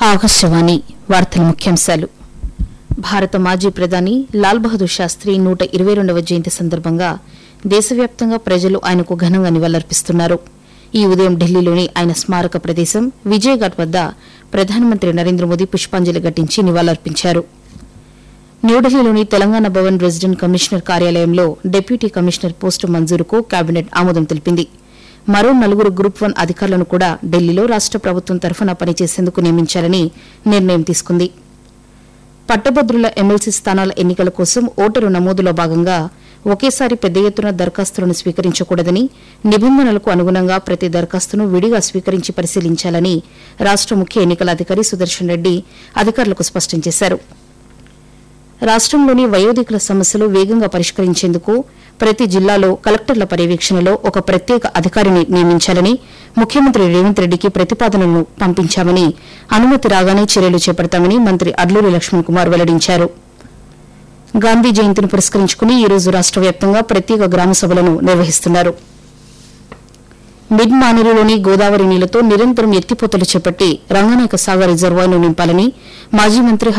ఆకాశవాణి వార్తల ముఖ్యాంశాలు భారత మాజీ ప్రధాని లాల్ బహదూర్ శాస్త్రి నూట ఇరవై రెండవ జయంతి సందర్భంగా దేశవ్యాప్తంగా ప్రజలు ఆయనకు ఘనంగా నివాళులర్పిస్తున్నారు ఈ ఉదయం ఢిల్లీలోని ఆయన స్మారక ప్రదేశం విజయఘాట్ వద్ద ప్రధానమంత్రి నరేంద్ర మోదీ పుష్పాంజలి ఘటించి నివాళులర్పించారు న్యూఢిల్లీలోని తెలంగాణ భవన్ రెసిడెంట్ కమిషనర్ కార్యాలయంలో డిప్యూటీ కమిషనర్ పోస్టు మంజూరుకు కేబినెట్ ఆమోదం తెలిపింది మరో నలుగురు గ్రూప్ వన్ అధికారులను కూడా ఢిల్లీలో రాష్ట ప్రభుత్వం తరఫున పనిచేసేందుకు నియమించాలని నిర్ణయం తీసుకుంది పట్టభద్రుల ఎమ్మెల్సీ స్థానాల ఎన్నికల కోసం ఓటరు నమోదులో భాగంగా ఒకేసారి పెద్ద ఎత్తున దరఖాస్తులను స్వీకరించకూడదని నిబంధనలకు అనుగుణంగా ప్రతి దరఖాస్తును విడిగా స్వీకరించి పరిశీలించాలని రాష్ట ముఖ్య ఎన్నికల అధికారి సుదర్శన్ రెడ్డి అధికారులకు స్పష్టం చేశారు రాష్టంలోని వయోధికుల సమస్యలు వేగంగా పరిష్కరించేందుకు ప్రతి జిల్లాలో కలెక్టర్ల పర్యవేక్షణలో ఒక ప్రత్యేక అధికారిని నియమించాలని ముఖ్యమంత్రి రేవంత్ రెడ్డికి ప్రతిపాదనను పంపించామని అనుమతి రాగానే చర్యలు చేపడతామని మంత్రి అడ్లూరి లక్ష్మణ్ కుమార్ వెల్లడించారు గాంధీ జయంతిని పురస్కరించుకుని ఈ రోజు రాష్ట వ్యాప్తంగా ప్రత్యేక గ్రామ సభలను నిర్వహిస్తున్నారు మిడ్ మానేరులోని గోదావరి నీళ్లతో నిరంతరం ఎత్తిపోతలు చేపట్టి రంగనాయక సాగర్ రిజర్వాయర్ను నింపాలని మాజీ మంత్రి